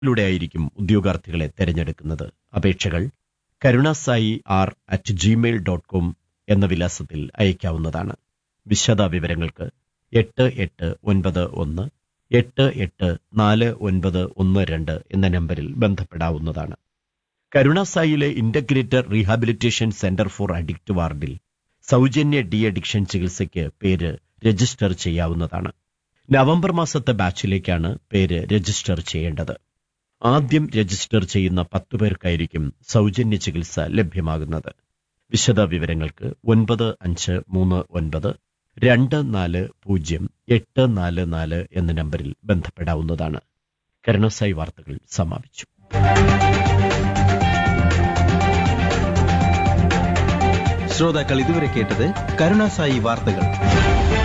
ിലൂടെയായിരിക്കും ഉദ്യോഗാർത്ഥികളെ തെരഞ്ഞെടുക്കുന്നത് അപേക്ഷകൾ Karunasai R at Gmail dot com എന്ന വിലാസത്തിൽ അയക്കാവുന്നതാണ് വിശദ വിവരങ്ങൾക്ക് എട്ട് എട്ട് ഒൻപത് ഒന്ന് എട്ട് എട്ട് നാല് ഒൻപത് ഒന്ന് രണ്ട് എന്ന നമ്പറിൽ ബന്ധപ്പെടാവുന്നതാണ് കരുണാസായിലെ integrated rehabilitation centre for addict വാർഡിൽ സൗജന്യ ഡി അഡിക്ഷൻ ചികിത്സയ്ക്ക് പേര് രജിസ്റ്റർ ചെയ്യാവുന്നതാണ് നവംബർ മാസത്തെ ബാച്ചിലേക്കാണ് പേര് രജിസ്റ്റർ ചെയ്യേണ്ടത് ആദ്യം രജിസ്റ്റർ ചെയ്യുന്ന പത്തു പേർക്കായിരിക്കും സൗജന്യ ചികിത്സ ലഭ്യമാകുന്നത് വിശദ വിവരങ്ങൾക്ക് ഒൻപത് അഞ്ച് മൂന്ന് ഒൻപത് രണ്ട് നാല് പൂജ്യം എട്ട് നാല് നാല് എന്ന നമ്പറിൽ ബന്ധപ്പെടാവുന്നതാണ് കരുണസായി വാർത്തകൾ സമാപിച്ചു ശ്രോതാക്കൾ ഇതുവരെ കേട്ടത് കരുണാസായി വാർത്തകൾ